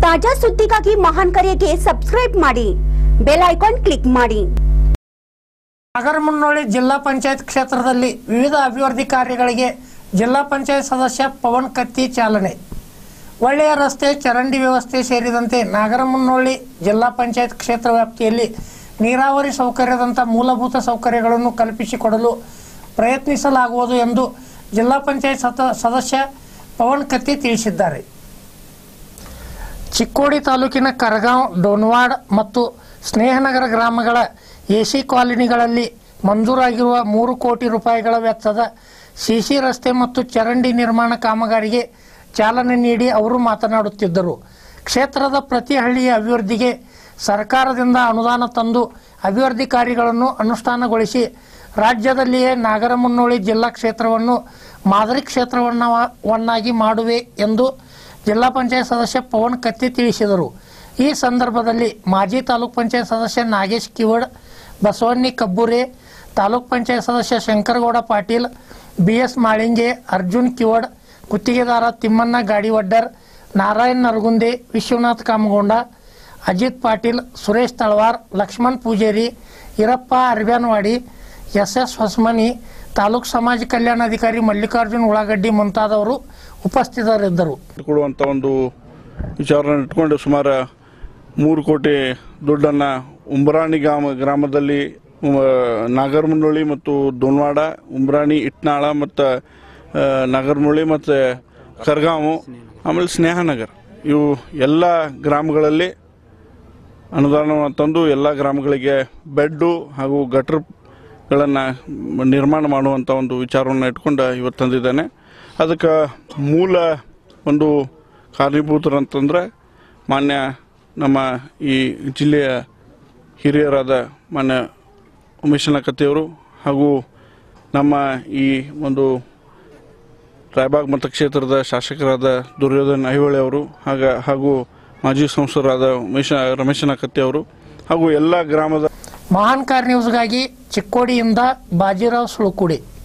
ತಾಜಾ ಸುದ್ದಿಗಾಗಿ ಮಹಾನ್ ಕರೆಗೆ ಸಬ್ಸ್ಕ್ರೈಬ್ ಮಾಡಿ ಬೆಲ್ ಐಕಾನ್ ಕ್ಲಿಕ್ ಮಾಡಿ ನಾಗರಮುನ್ನೋಳಿ ಜಿಲ್ಲಾ ಪಂಚಾಯತ್ ಕ್ಷೇತ್ರದಲ್ಲಿ ವಿವಿಧ ಅಭಿವೃದ್ಧಿ ಕಾರ್ಯಗಳಿಗೆ ಜಿಲ್ಲಾ ಪಂಚಾಯತ್ ಸದಸ್ಯ ಪವನ್ ಕತ್ತಿ ಚಾಲನೆ ಒಳ್ಳೆಯ ರಸ್ತೆ ಚರಂಡಿ ವ್ಯವಸ್ಥೆ ಸೇರಿದಂತೆ ನಾಗರಮುನ್ನೋಳಿ ಜಿಲ್ಲಾ ಪಂಚಾಯತ್ ಕ್ಷೇತ್ರ ವ್ಯಾಪ್ತಿಯಲ್ಲಿ ನೀರಾವರಿ ಸೌಕರ್ಯದಂಥ ಮೂಲಭೂತ ಸೌಕರ್ಯಗಳನ್ನು ಕಲ್ಪಿಸಿಕೊಡಲು ಪ್ರಯತ್ನಿಸಲಾಗುವುದು ಎಂದು ಜಿಲ್ಲಾ ಪಂಚಾಯತ್ ಸತ ಸದಸ್ಯ ಪವನ್ ಕತ್ತಿ ತಿಳಿಸಿದ್ದಾರೆ ಚಿಕ್ಕೋಡಿ ತಾಲೂಕಿನ ಕರಗಾಂವ್ ಡೋನ್ವಾಡ್ ಮತ್ತು ಸ್ನೇಹನಗರ ಗ್ರಾಮಗಳ ಎಸಿ ಕಾಲನಿಗಳಲ್ಲಿ ಮಂಜೂರಾಗಿರುವ ಮೂರು ಕೋಟಿ ರೂಪಾಯಿಗಳ ವೆಚ್ಚದ ಸಿಸಿ ರಸ್ತೆ ಮತ್ತು ಚರಂಡಿ ನಿರ್ಮಾಣ ಕಾಮಗಾರಿಗೆ ಚಾಲನೆ ನೀಡಿ ಅವರು ಮಾತನಾಡುತ್ತಿದ್ದರು ಕ್ಷೇತ್ರದ ಪ್ರತಿ ಹಳ್ಳಿಯ ಅಭಿವೃದ್ಧಿಗೆ ಸರ್ಕಾರದಿಂದ ಅನುದಾನ ತಂದು ಅಭಿವೃದ್ಧಿ ಕಾರ್ಯಗಳನ್ನು ಅನುಷ್ಠಾನಗೊಳಿಸಿ ರಾಜ್ಯದಲ್ಲಿಯೇ ನಾಗರಮುನ್ನೋಳಿ ಜಿಲ್ಲಾ ಕ್ಷೇತ್ರವನ್ನು ಮಾದರಿ ಕ್ಷೇತ್ರವನ್ನಾಗಿ ಮಾಡುವೆ ಎಂದು ಜಿಲ್ಲಾ ಪಂಚಾಯತ್ ಸದಸ್ಯ ಪವನ್ ಕತ್ತಿ ತಿಳಿಸಿದರು ಈ ಸಂದರ್ಭದಲ್ಲಿ ಮಾಜಿ ತಾಲೂಕ್ ಪಂಚಾಯತ್ ಸದಸ್ಯ ನಾಗೇಶ್ ಕಿವಡ್ ಬಸವಣ್ಣಿ ಕಬ್ಬುರೆ ತಾಲೂಕ್ ಪಂಚಾಯತ್ ಸದಸ್ಯ ಶಂಕರಗೌಡ ಪಾಟೀಲ್ ಬಿ ಎಸ್ ಮಾಳಿಂಗೆ ಅರ್ಜುನ್ ಕಿವಡ್ ಗುತ್ತಿಗೆದಾರ ತಿಮ್ಮಣ್ಣ ಗಾಡಿವಡ್ಡರ್ ನಾರಾಯಣ್ ನರಗುಂದೆ ವಿಶ್ವನಾಥ್ ಕಾಮಗೊಂಡ ಅಜಿತ್ ಪಾಟೀಲ್ ಸುರೇಶ್ ತಳವಾರ್ ಲಕ್ಷ್ಮಣ್ ಪೂಜೇರಿ ಈರಪ್ಪ ಅರ್ಬ್ಯಾನವಾಡಿ ಎಸ್ ಎಸ್ ಹೊಸಮನಿ ತಾಲೂಕ್ ಸಮಾಜ ಕಲ್ಯಾಣಾಧಿಕಾರಿ ಮಲ್ಲಿಕಾರ್ಜುನ್ ಉಳ್ಳಾಗಡ್ಡಿ ಮುಂತಾದವರು ಉಪಸ್ಥಿತರಿದ್ದರು ಕೊಡುವಂಥ ಒಂದು ವಿಚಾರನ ಇಟ್ಕೊಂಡು ಸುಮಾರು ಮೂರು ಕೋಟಿ ದುಡ್ಡನ್ನು ಉಂಬ್ರಾಣಿ ಗ್ರಾಮ ಗ್ರಾಮದಲ್ಲಿ ಉಮ್, ನಾಗರಮುನ್ನೋಳಿ ಮತ್ತು ದೊನ್ವಾಡ ಉಂಬ್ರಾಣಿ ಇಟ್ನಾಳ ಮತ್ತು ನಾಗರಮುನ್ನೋಳಿ ಮತ್ತು ಕರ್ಗಾಂವು ಆಮೇಲೆ ಸ್ನೇಹನಗರ್ ಇವು ಎಲ್ಲ ಗ್ರಾಮಗಳಲ್ಲಿ ಅನುದಾನವನ್ನು ತಂದು ಎಲ್ಲ ಗ್ರಾಮಗಳಿಗೆ ಬೆಡ್ಡು ಹಾಗೂ ಗಟ್ರಗಳನ್ನು ನಿರ್ಮಾಣ ಮಾಡುವಂಥ ಒಂದು ವಿಚಾರವನ್ನು ಇಟ್ಕೊಂಡು ಇವತ್ತು ತಂದಿದ್ದಾನೆ ಅದಕ್ಕೆ ಮೂಲ ಒಂದು ಕಾರಣೀಭೂತರಂತಂದ್ರೆ ಮಾನ್ಯ ನಮ್ಮ ಈ ಜಿಲ್ಲೆಯ ಹಿರಿಯರಾದ ಮಾನ್ಯ ಉಮೇಶನ ಕತ್ತೆಯವರು ಹಾಗೂ ನಮ್ಮ ಈ ಒಂದು ರಾಯಬಾಗ್ ಮತಕ್ಷೇತ್ರದ ಶಾಸಕರಾದ ದುರ್ಯೋಧನ್ ಐಹೊಳೆ ಅವರು ಹಾಗ ಹಾಗೂ ಮಾಜಿ ಸಂಸದರಾದ ಉಮೇಶ ರಮೇಶನ ಕತ್ತಿ ಅವರು ಹಾಗೂ ಎಲ್ಲ ಗ್ರಾಮದ ಮಹಾನ್ ಕಾರ್ ನ್ಯೂಸ್ಗಾಗಿ ಚಿಕ್ಕೋಡಿಯಿಂದ ಬಾಜಿರಾವ್ ಸುಳುಕುಡಿ